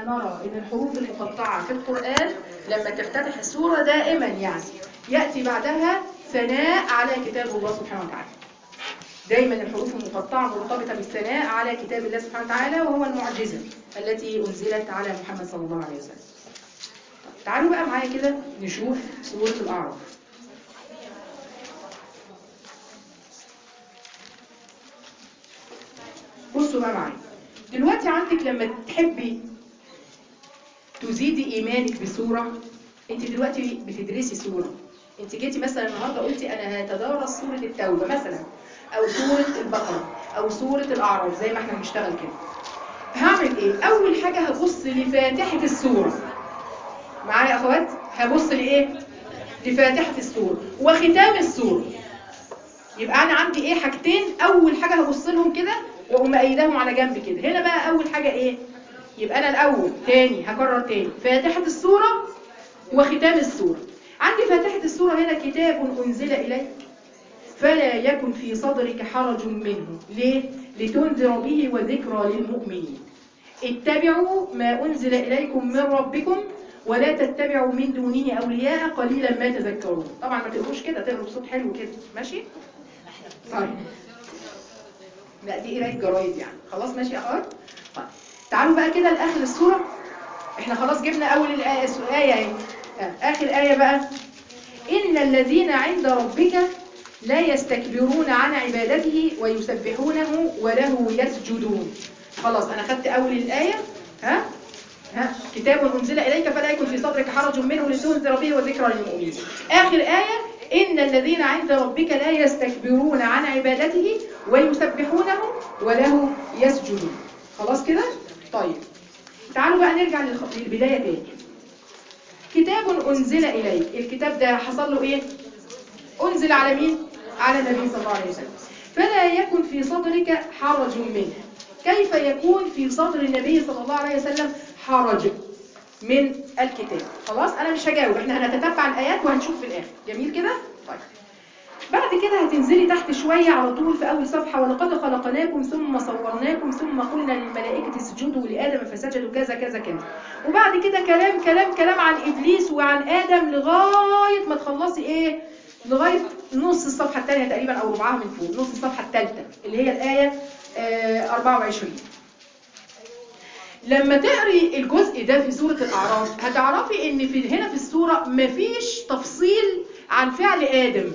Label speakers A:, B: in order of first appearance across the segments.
A: هنرى ان الحروف المقطعة في القرآن لما تفتتح السورة دائما يعني يأتي بعدها ثناء على كتاب الله سبحانه وتعالى دايما الحروف المقطعة مرتبطة بالثناء على كتاب الله سبحانه وتعالى وهو المعجزة التي أنزلت على محمد صلى الله عليه وسلم طيب تعالوا بقى معايا كده نشوف سورة الأعراف بصوا بقى معايا دلوقتي عندك لما تحبي تزيدي ايمانك بسوره انت دلوقتي بتدرسي سوره انت جيتي مثلا النهارده قلتي انا هتدارس سوره التوبه مثلا او سوره البقره او سوره الاعراف زي ما احنا بنشتغل كده هعمل ايه اول حاجه هبص لفاتحه السوره معايا يا اخوات هبص لايه لفاتحه السوره وختام السوره يبقى انا عندي ايه حاجتين اول حاجه هبص لهم كده واقوم قايداهم على جنب كده هنا بقى اول حاجه ايه يبقى انا الاول تاني هكرر تاني فاتحه السوره وختام السوره عندي فاتحه السوره هنا كتاب انزل اليك فلا يكن في صدرك حرج منه ليه لتنذر به وذكرى للمؤمنين اتبعوا ما انزل اليكم من ربكم ولا تتبعوا من دونه اولياء قليلا ما تذكرون طبعا ما تقروش كده تقروا بصوت حلو كده ماشي طيب لا دي قرايه جرايد يعني خلاص ماشي يا اخوات طيب تعالوا بقى كده لاخر السوره احنا خلاص جبنا اول الايه الايه اهي آه، اخر ايه بقى ان الذين عند ربك لا يستكبرون عن عبادته ويسبحونه وله يسجدون خلاص انا خدت اول الايه ها ها كتاب انزل اليك فلا يكن في صدرك حرج منه لتنذر به وذكرى للمؤمنين اخر ايه إن الذين عند ربك لا يستكبرون عن عبادته ويسبحونه وله يسجدون خلاص كده؟ طيب تعالوا بقى نرجع للخ- للبداية تاني كتاب أنزل إليك الكتاب ده حصل له إيه؟ أنزل على مين؟ على النبي صلى الله عليه وسلم فلا يكن في صدرك حرج منه كيف يكون في صدر النبي صلى الله عليه وسلم حرج من الكتاب خلاص انا مش هجاوب احنا هنتتبع الايات وهنشوف في الاخر جميل كده طيب بعد كده هتنزلي تحت شوية على طول في أول صفحة ولقد خلقناكم ثم صورناكم ثم قلنا للملائكة اسجدوا لآدم فسجدوا كذا كذا كذا وبعد كده كلام كلام كلام عن إبليس وعن آدم لغاية ما تخلصي إيه لغاية نص الصفحة الثانية تقريبا أو ربعها من فوق نص الصفحة الثالثة اللي هي الآية آه 24 لما تقري الجزء ده في سورة الأعراف هتعرفي إن في هنا في السورة مفيش تفصيل عن فعل آدم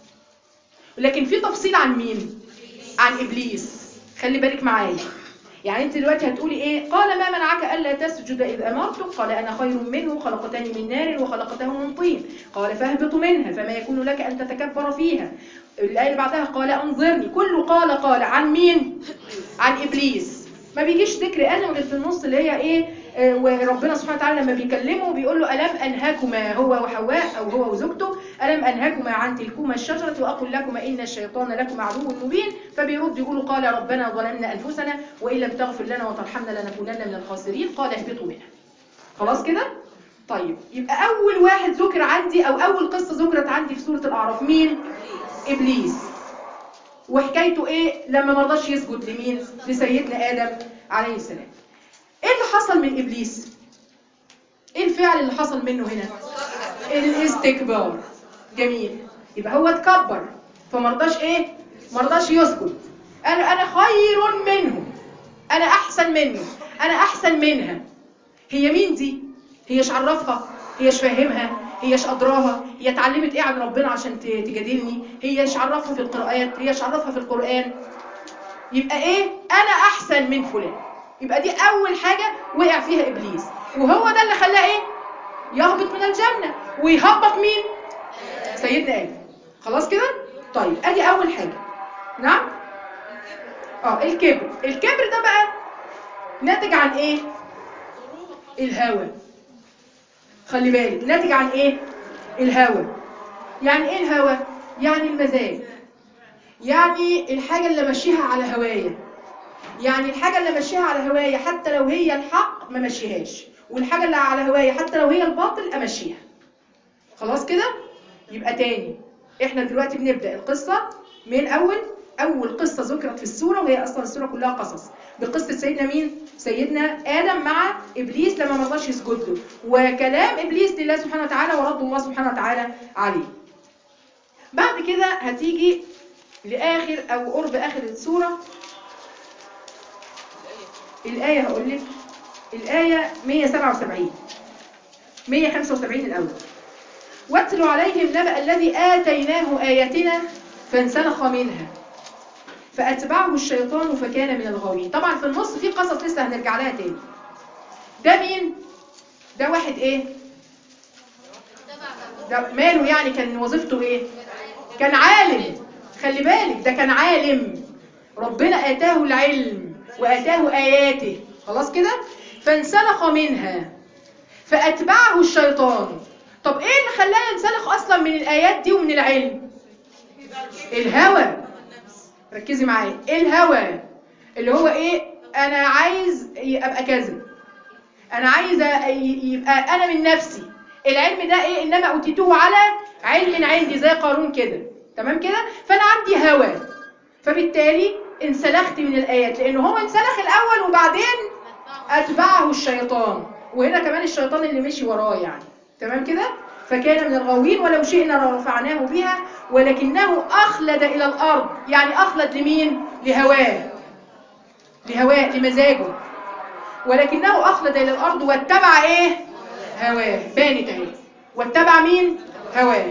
A: لكن في تفصيل عن مين عن ابليس خلي بالك معايا يعني انت دلوقتي هتقولي ايه قال ما منعك الا تسجد اذ امرتك قال انا خير منه خلقتني من نار وخلقته من طين قال فاهبط منها فما يكون لك ان تتكبر فيها الايه اللي بعدها قال انظرني كله قال قال عن مين عن ابليس ما بيجيش ذكر ادم غير في النص اللي هي ايه آه، وربنا سبحانه وتعالى لما بيكلمه بيقول له الم انهاكما هو وحواء او هو وزوجته الم انهاكما عن تلكما الشجره واقل لكما ان الشيطان لكما عدو مبين فبيرد يقول قال ربنا ظلمنا انفسنا وان لم تغفر لنا وترحمنا لنكونن من الخاسرين قال اهبطوا منها خلاص كده طيب يبقى اول واحد ذكر عندي او اول قصه ذكرت عندي في سوره الاعراف مين ابليس وحكايته ايه لما ما رضاش يسجد لمين لسيدنا ادم عليه السلام ايه اللي حصل من ابليس ايه الفعل اللي حصل منه هنا الاستكبار جميل يبقى هو اتكبر فما رضاش ايه ما رضاش يسجد قال انا خير منه انا احسن منه انا احسن منها هي مين دي هيش عرفها هيش فاهمها هيش أدراها هي اتعلمت ايه عن ربنا عشان ت- تجادلني هيش عرفها في القراءات هيش عرفها في القرآن يبقى ايه انا احسن من فلان يبقى دي اول حاجة وقع فيها ابليس وهو ده اللي خلاه ايه يهبط من الجنة ويهبط مين سيدنا آدم خلاص كده طيب ادي اول حاجة نعم اه الكبر الكبر ده بقى ناتج عن ايه الهوى خلي بالك ناتج عن ايه الهوى يعني ايه الهوى يعني المزاج يعني الحاجة اللي مشيها على هوايا يعني الحاجة اللي مشيها على هوايا حتى لو هي الحق ما مشيهاش والحاجة اللي على هوايا حتى لو هي الباطل امشيها خلاص كده يبقى تاني احنا دلوقتي بنبدأ القصة من اول اول قصه ذكرت في السوره وهي اصلا السوره كلها قصص بقصه سيدنا مين سيدنا ادم مع ابليس لما ما رضاش يسجد له وكلام ابليس لله سبحانه وتعالى ورد الله سبحانه وتعالى عليه بعد كده هتيجي لاخر او قرب اخر السوره الايه هقول لك الايه 177 175 الاول واتل عليهم نبأ الذي آتيناه آياتنا فانسلخ منها فأتبعه الشيطان فكان من الغاوين طبعا في النص في قصص لسه هنرجع لها تاني ده مين ده واحد ايه ده ماله يعني كان وظيفته ايه كان عالم خلي بالك ده كان عالم ربنا آتاه العلم وآتاه آياته خلاص كده فانسلخ منها فأتبعه الشيطان طب ايه اللي خلاه ينسلخ اصلا من الايات دي ومن العلم الهوى ركزي معايا الهوى اللي هو ايه انا عايز ابقى كذا انا عايزه يبقى انا من نفسي العلم ده ايه انما اوتيتوه على علم عندي زي قارون كده تمام كده فانا عندي هوى فبالتالي انسلخت من الايات لان هو انسلخ الاول وبعدين اتبعه الشيطان وهنا كمان الشيطان اللي مشي وراه يعني تمام كده فكان من الغاوين ولو شئنا لرفعناه بها ولكنه أخلد إلى الأرض يعني أخلد لمين؟ لهواه لهواه لمزاجه ولكنه أخلد إلى الأرض واتبع إيه؟ هواه بانت أهي واتبع مين؟ هواه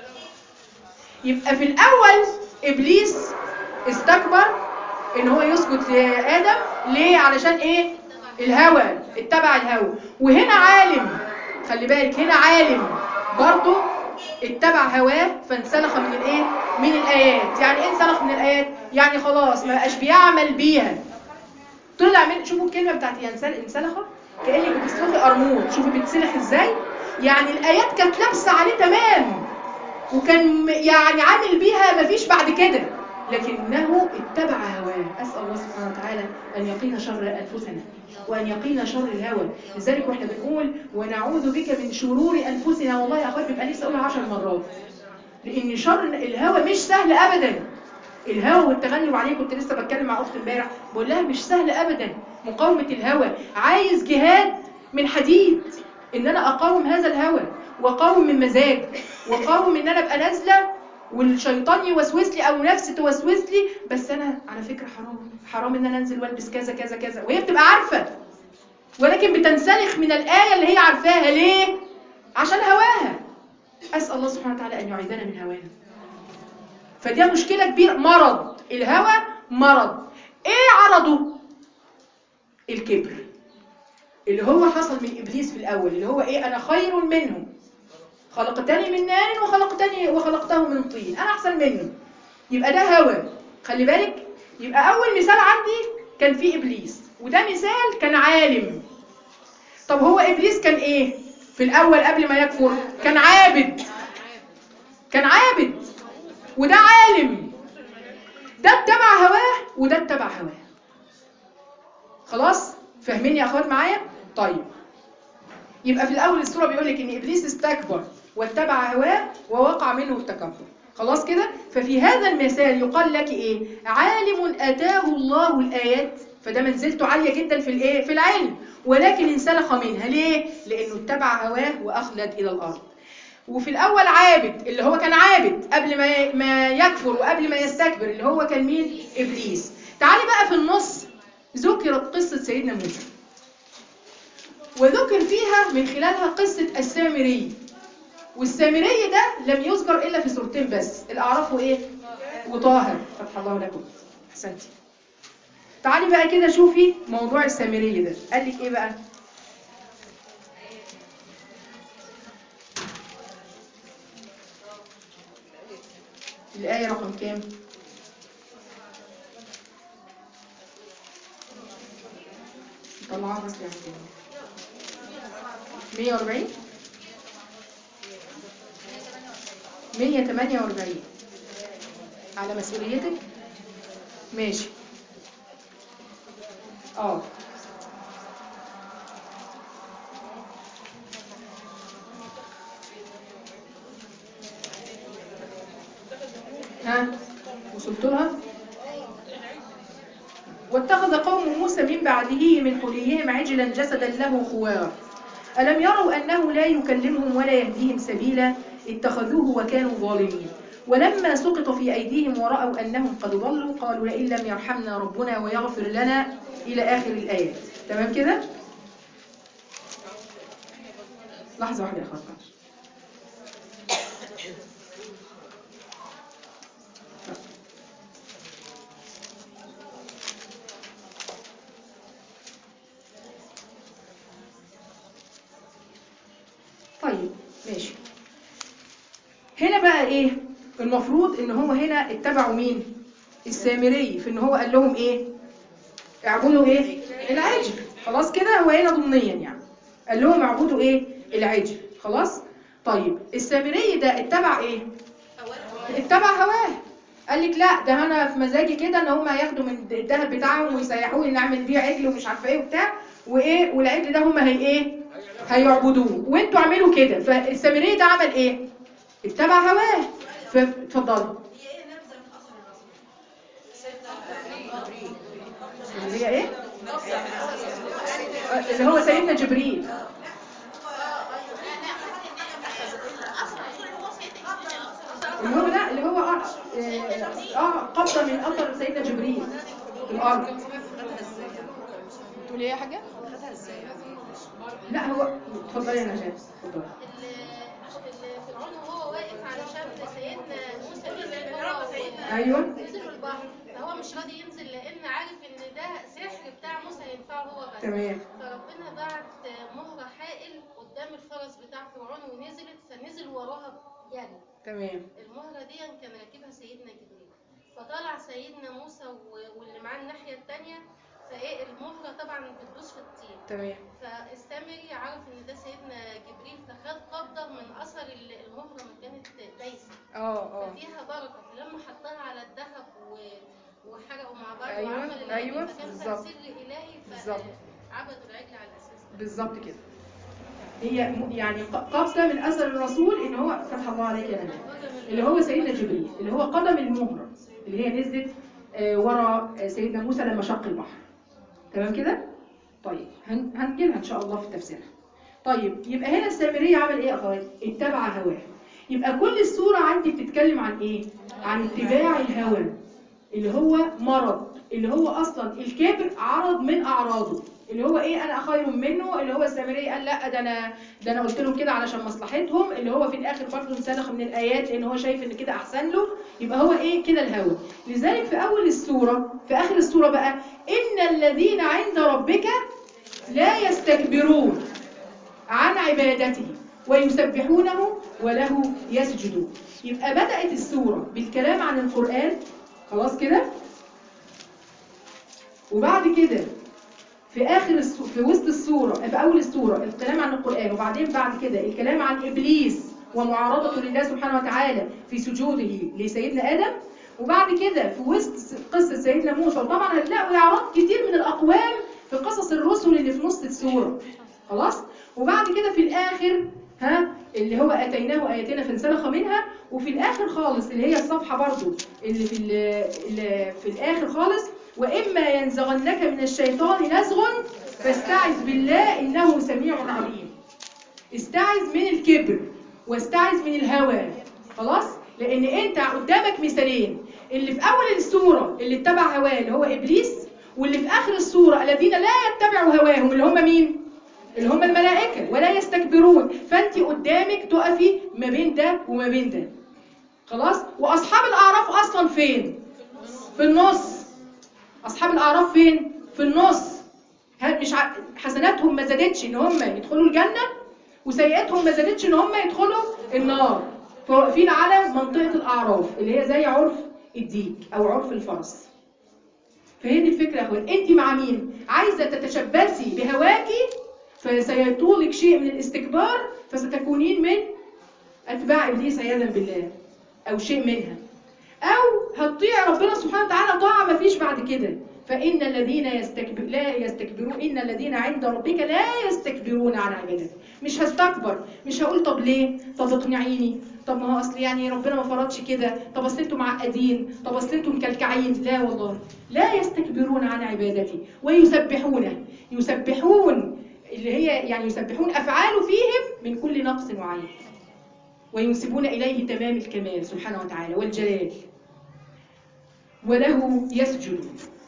A: يبقى في الأول إبليس استكبر إن هو يسجد لآدم ليه؟ علشان إيه؟ الهوى اتبع الهوى وهنا عالم خلي بالك هنا عالم برضه اتبع هواه فانسلخ من الايه من الايات يعني ايه انسلخ من الايات يعني خلاص ما بقاش بيعمل بيها طلع من شوفوا الكلمه بتاعت انسلخ كانك بتسلخي قرموط شوفي بتسلخ ازاي يعني الايات كانت لابسه عليه تمام وكان يعني عامل بيها مفيش بعد كده لكنه اتبع هواه اسال الله سبحانه وتعالى ان يقينا شر انفسنا وأن يقينا شر الهوى لذلك واحنا بنقول ونعوذ بك من شرور أنفسنا والله يا أخوات بيبقى نفسي أقولها عشر مرات لأن شر الهوى مش سهل أبدا الهوى والتغلب عليه كنت لسه بتكلم مع أخت امبارح بقول لها مش سهل أبدا مقاومة الهوى عايز جهاد من حديد إن أنا أقاوم هذا الهوى وأقاوم من مزاج وأقاوم إن أنا أبقى نازلة والشيطان يوسوس لي او نفسي توسوس لي بس انا على فكره حرام حرام ان انا انزل والبس كذا كذا كذا وهي بتبقى عارفه ولكن بتنسلخ من الايه اللي هي عارفاها ليه عشان هواها اسال الله سبحانه وتعالى ان يعيذنا من هوانا فدي مشكله كبيره مرض الهوى مرض ايه عرضه الكبر اللي هو حصل من ابليس في الاول اللي هو ايه انا خير منه خلقتني من نار وخلقتني وخلقته من طين انا احسن منه يبقى ده هوى خلي بالك يبقى اول مثال عندي كان في ابليس وده مثال كان عالم طب هو ابليس كان ايه في الاول قبل ما يكفر كان عابد كان عابد وده عالم ده اتبع هواه وده اتبع هواه خلاص فاهمين يا اخوات معايا طيب يبقى في الاول السوره بيقول لك ان ابليس استكبر واتبع هواه ووقع منه التكبر خلاص كده ففي هذا المثال يقال لك ايه عالم اتاه الله الايات فده منزلته عاليه جدا في الايه في العلم ولكن انسلخ منها ليه لانه اتبع هواه واخلد الى الارض وفي الاول عابد اللي هو كان عابد قبل ما ما يكفر وقبل ما يستكبر اللي هو كان مين ابليس تعالي بقى في النص ذكرت قصه سيدنا موسى وذكر فيها من خلالها قصة السامري والسامري ده لم يذكر إلا في سورتين بس الأعراف وإيه؟ وطه فتح الله لكم أحسنتي تعالي بقى كده شوفي موضوع السامري ده قال لك إيه بقى؟ الآية رقم كام؟ طلعها بس يعني كده 140 148 على مسؤوليتك ماشي اه ها وصلت لها واتخذ قوم موسى من بعده من حليهم عجلا جسدا له خوار ألم يروا أنه لا يكلمهم ولا يهديهم سبيلا اتخذوه وكانوا ظالمين ولما سقط في أيديهم ورأوا أنهم قد ضلوا قالوا لئن لم يرحمنا ربنا ويغفر لنا إلى آخر الآيات تمام كده؟ لحظة واحدة يا أخوات طيب ماشي هنا بقى ايه المفروض ان هو هنا اتبعوا مين السامري في ان هو قال لهم ايه اعبدوا ايه العجل خلاص كده هو هنا ضمنيا يعني قال لهم اعبدوا ايه العجل خلاص طيب السامري ده اتبع ايه اتبع هواه قال لك لا ده انا في مزاجي كده ان هم هياخدوا من الذهب بتاعهم ويسيحوه نعمل بيه عجل ومش عارفه ايه وبتاع وايه والعجل ده هم هي ايه هيعبدوه وانتوا اعملوا كده فالسامري ده عمل ايه اتبع هواه فاتفضلي اللي هي ايه آه، اللي هو سيدنا جبريل اللي هو لا اللي هو اه اه آه، قبضه من اثر سيدنا جبريل في الارض تقولي ايه يا حاجه لا هو اتفضلي يا نجاة اتفضلي
B: ال- فرعون وهو واقف علشان سيدنا موسى نزل هو و-
A: ايوه
B: نزلوا البحر فهو مش راضي ينزل لان عارف ان ده سحر بتاع موسى هينفعه هو بس
A: تمام
B: فربنا بعت مهرة حائل قدام الفرس بتاع فرعون ونزلت فنزل وراها جري
A: تمام
B: المهرة دي كان راكبها سيدنا جبريل فطلع سيدنا موسى و- واللي معاه الناحية التانية فايه المهرة طبعا بتدوس في الطين
A: تمام
B: فالسامري عرف ان ده سيدنا جبريل فخد قبضه من اثر ال- المهره ما كانت دايسه
A: اه اه
B: ففيها بركه فلما حطها على الذهب و- وحرقوا مع بعض
A: أيوة،
B: وعمل العجل
A: أيوة،
B: فكان
A: بالظبط.
B: سر الهي
A: بالظبط.
B: فعبدوا العجل على الاساس ده
A: بالظبط كده هي م- يعني ق- قبضة من أثر الرسول إن هو فتح الله عليك يا نجاة اللي هو سيدنا جبريل اللي هو قدم المهرة اللي هي نزلت آه، ورا آه، سيدنا موسى لما شق البحر تمام كده؟ طيب هن- هنجيلها إن شاء الله في تفسيرها طيب يبقى هنا السامرية عمل إيه يا أخوات؟ اتبع هواه يبقى كل السورة عندي بتتكلم عن إيه؟ عن اتباع الهوى اللي هو مرض اللي هو اصلا الكبر عرض من اعراضه اللي هو ايه انا خير منه اللي هو السامري قال لا ده انا ده انا قلت لهم كده علشان مصلحتهم اللي هو في الاخر برضه انسلخ من الايات لان هو شايف ان كده احسن له يبقى هو ايه كده الهوى لذلك في اول السوره في اخر السوره بقى ان الذين عند ربك لا يستكبرون عن عبادته ويسبحونه وله يسجدون يبقى بدأت السورة بالكلام عن القرآن خلاص كده وبعد كده في آخر السو... في وسط السورة في أول السورة الكلام عن القرآن وبعدين بعد كده الكلام عن إبليس ومعارضته لله سبحانه وتعالى في سجوده لسيدنا آدم وبعد كده في وسط قصة سيدنا موسى وطبعا هتلاقوا إعراض كتير من الأقوام في قصص الرسل اللي في نص السورة خلاص وبعد كده في الآخر ها اللي هو اتيناه اياتنا فانسلخ منها وفي الاخر خالص اللي هي الصفحه برضو اللي في اللي في الاخر خالص واما ينزغنك من الشيطان نزغ فاستعذ بالله انه سميع عليم استعذ من الكبر واستعذ من الهوى خلاص لان انت قدامك مثالين اللي في اول السوره اللي اتبع هواه اللي هو ابليس واللي في اخر السوره الذين لا يتبعوا هواهم اللي هم مين اللي هم الملائكة ولا يستكبرون فانت قدامك تقفي ما بين ده وما بين ده خلاص واصحاب الاعراف اصلا فين في النص اصحاب الاعراف فين في النص هل مش ع... حسناتهم ما زادتش ان هم يدخلوا الجنة وسيئاتهم ما زادتش ان هم يدخلوا النار فواقفين على منطقة الاعراف اللي هي زي عرف الديك او عرف الفرس فهي دي الفكرة يا اخوان انت مع مين عايزة تتشبثي بهواكي فسيطولك شيء من الاستكبار فستكونين من أتباع إبليس عياذا بالله أو شيء منها أو هتطيع ربنا سبحانه وتعالى طاعة ما فيش بعد كده فإن الذين يستكبر لا يستكبرون إن الذين عند ربك لا يستكبرون عن عبادته مش هستكبر مش هقول طب ليه طب اقنعيني طب ما هو اصل يعني ربنا ما فرضش كده طب اصل انتم معقدين طب اصل انتم مكلكعين لا والله لا يستكبرون عن عبادتي ويسبحونه يسبحون اللي هي يعني يسبحون افعاله فيهم من كل نقص وعيب وينسبون اليه تمام الكمال سبحانه وتعالى والجلال وله يسجد